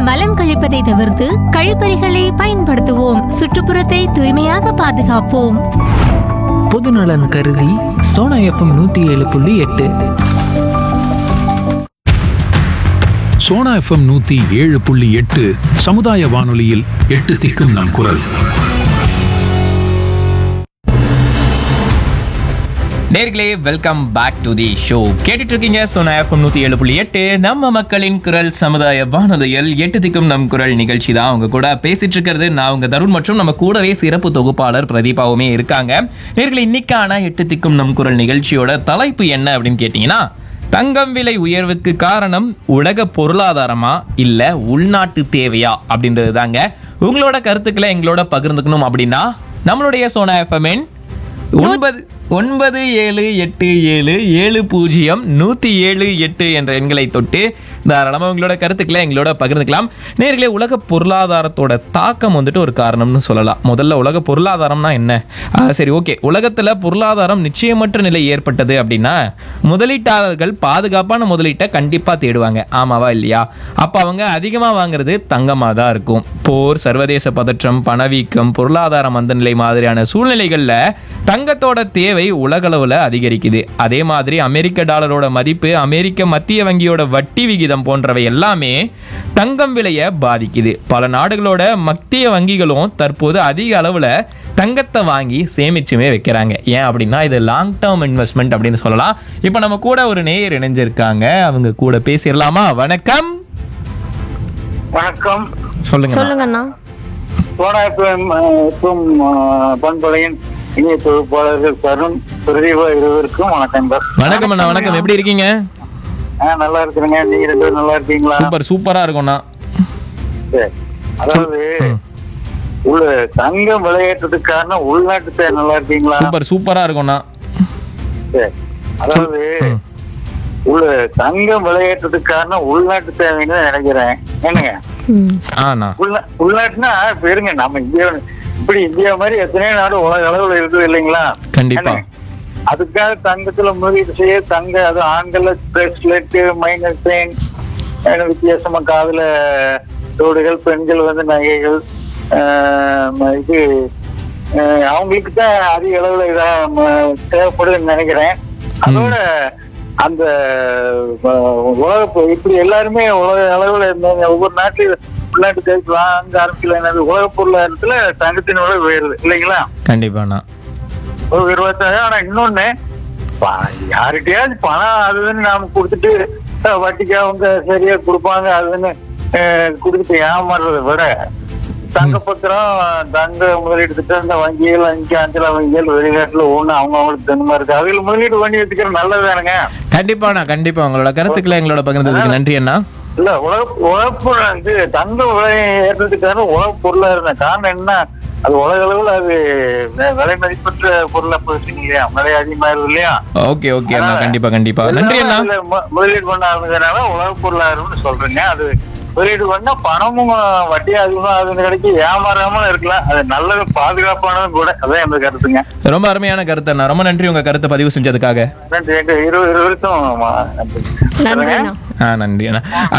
மலம் கழிப்பதை தவிர்த்து கழிப்பறைகளை பயன்படுத்துவோம் சுற்றுப்புறத்தை தூய்மையாக பாதுகாப்போம் பொதுநலன் கருதி சோனா எஃப்எம் நூற்றி ஏழு புள்ளி எட்டு சோனா எஃப்எம் நூத்தி ஏழு புள்ளி எட்டு சமுதாய வானொலியில் எட்டு திக்கும் நம் குரல் நேர்களே welcome back to the show கேட்டுட்டு இருக்கீங்க சோனா எஃப்எம் நூத்தி ஏழு புள்ளி எட்டு நம்ம மக்களின் குரல் சமுதாய வானொலியில் எட்டு திக்கும் நம் குரல் நிகழ்ச்சி தான் அவங்க கூட பேசிட்டு இருக்கிறது நான் உங்க தருண் மற்றும் நம்ம கூடவே சிறப்பு தொகுப்பாளர் பிரதீபாவுமே இருக்காங்க நேர்களே இன்னைக்கான எட்டு திக்கும் நம் குரல் நிகழ்ச்சியோட தலைப்பு என்ன அப்படின்னு கேட்டீங்கன்னா தங்கம் விலை உயர்வுக்கு காரணம் உலக பொருளாதாரமா இல்ல உள்நாட்டு தேவையா அப்படின்றது தாங்க உங்களோட கருத்துக்களை எங்களோட பகிர்ந்துக்கணும் அப்படின்னா நம்மளுடைய சோனா எஃப்எம்என் ஒன்பது ஒன்பது ஏழு எட்டு ஏழு ஏழு பூஜ்ஜியம் நூற்றி ஏழு எட்டு என்ற எண்களை தொட்டு தாராளமாக உங்களோட கருத்துக்களை எங்களோட பகிர்ந்துக்கலாம் நேர்களே உலக பொருளாதாரத்தோட தாக்கம் வந்துட்டு ஒரு காரணம்னு சொல்லலாம் முதல்ல உலக பொருளாதாரம்னா என்ன ஆ, சரி ஓகே உலகத்தில் பொருளாதாரம் நிச்சயமற்ற நிலை ஏற்பட்டது அப்படின்னா முதலீட்டாளர்கள் பாதுகாப்பான முதலீட்டை கண்டிப்பாக தேடுவாங்க ஆமாவா இல்லையா அப்போ அவங்க அதிகமாக வாங்குறது தங்கமாக தான் இருக்கும் போர் சர்வதேச பதற்றம் பணவீக்கம் பொருளாதார மந்தநிலை மாதிரியான சூழ்நிலைகளில் தங்கத்தோட தேவை உலகளவில் அதிகரிக்குது அதே மாதிரி அமெரிக்க டாலரோட மதிப்பு அமெரிக்க மத்திய வங்கியோட வட்டி விகிதம் போன்றவை எல்லாமே தங்கம் விலையை பாதிக்குது பல நாடுகளோட மத்திய வங்கிகளும் தற்போது அதிக அளவில் தங்கத்தை வாங்கி சேமிச்சுமே வைக்கிறாங்க ஏன் அப்படின்னா இது லாங் டேர்ம் இன்வெஸ்ட்மெண்ட் அப்படின்னு சொல்லலாம் இப்போ நம்ம கூட ஒரு நேயர் இணைஞ்சிருக்காங்க அவங்க கூட பேசிடலாமா வணக்கம் வணக்கம் சொல்லுங்க சொல்லுங்கண்ணா சோனா எஃப்எம் எஃப்எம் பண்பலையின் இணைய தொகுப்பாளர்கள் தருண் பிரதீபா இருவருக்கும் வணக்கம் சார் வணக்கம் அண்ணா வணக்கம் எப்படி இருக்கீங்க ஆ நல்லா இருக்கிறேங்க நீங்க ரெண்டு பேரும் நல்லா இருக்கீங்களா சூப்பர் சூப்பரா இருக்கும்ண்ணா சரி. அதாவது உள்ள தங்கம் விளையாட்டுறதுக்கு காரணம் உள்நாட்டு தேவை நல்லா இருக்கீங்களா சூப்பர் சூப்பரா இருக்கும்ண்ணா சரி. அதாவது உள்ள தங்கம் விளையாட்டுறதுக்கு காரணம் உள்நாட்டு தேவைன்னு நினைக்கிறேன் என்னங்க ம் ஆண்ணா உள்நா- உள்நாட்டுனா இப்ப இருங்க நம்ம இந்தியா இப்படி இந்தியா மாதிரி எத்தனையோ நாடு உலக அளவுல இருக்குது இல்லைங்களா கண்டிப்பா. என்னங்க? அதுக்காக தங்கத்துல முதலீடு செய்ய தங்க அது ஆண்கள பிரேஸ்லெட் மைனர் செயின் வித்தியாசமா காதுல தோடுகள் பெண்கள் வந்து நகைகள் ஆஹ் ம- இது ஆஹ் அவங்களுக்கு தான் அதிக அளவுல இதா ம- தேவைப்படுதுன்னு நினைக்கிறேன் அதோட அந்த ஆஹ், உலக பொ- இப்படி எல்லாருமே உலக அளவுல இருந்தாங்க ஒவ்வொரு நாட்டிலும் உள்நாட்டு தேவைக்கு வாங்க ஆரம்பிக்கல உலக பொருளாதாரத்துல தங்கத்தின் விலை உயருது இல்லைங்களா கண்டிப்பாண்ணா ஒரு இருபத்தாயிரம் ஆனா இன்னொன்னு ப- யார்கிட்டயாவது பணம் அதுன்னு நாம கொடுத்துட்டு அஹ், வட்டிக்கு அவங்க சரியா கொடுப்பாங்க அதுன்னு அஹ், கொடுத்துட்டு ஏமாறுறதை விட தங்க பத்திரம் தங்க முதலீடு திட்டம் இந்த வங்கிகள் அஞ்சு அஞ்சல வங்கிகள் வெளிநாட்டுல ஒண்ணு அவங்க அவங்களுக்கு தகுந்த இருக்கு அதுல முதலீடு பண்ணி வச்சுக்கிறது நல்லதுதானுங்க கண்டிப்பாண்ணா கண்டிப்பா உங்களோட கருத்துக்களை எங்களோட பகிர்ந்ததுக்கு நன்றி அண்ணா இல்ல உலக உழப்பு வந்து தங்க விலை ஏற்றதுக்கான உலக பொருளா இருந்த காரணம் என்ன அது உலக அளவுல அது வி- விலை மதிப்பற்ற பொருளா போச்சுங்க இல்லையா விலை அதிகமாயிருது இல்லையா ஓகே ஓகே அண்ணா கண்டிப்பா கண்டிப்பா நன்றி அண்ணா அதுல மு- முதலீடு பண்ண ஆரம்பிக்கிறதுனால உலக பொருளாதாரம்னு சொல்றேங்க அது முதலீடு பண்ணா பணமும் வட்டி அதிகமா அது கிடைக்க ஏமாறாம இருக்கலாம் அது நல்லது பாதுகாப்பானதும் கூட அதான் எந்த கருத்துங்க ரொம்ப அருமையான கருத்து அண்ணா ரொம்ப நன்றி உங்க கருத்தை பதிவு செஞ்சதுக்காக நன்றி நன்றி. இருபது இருபது வருஷம் நன்றிண்ணா ஆ நன்றி அண்ணா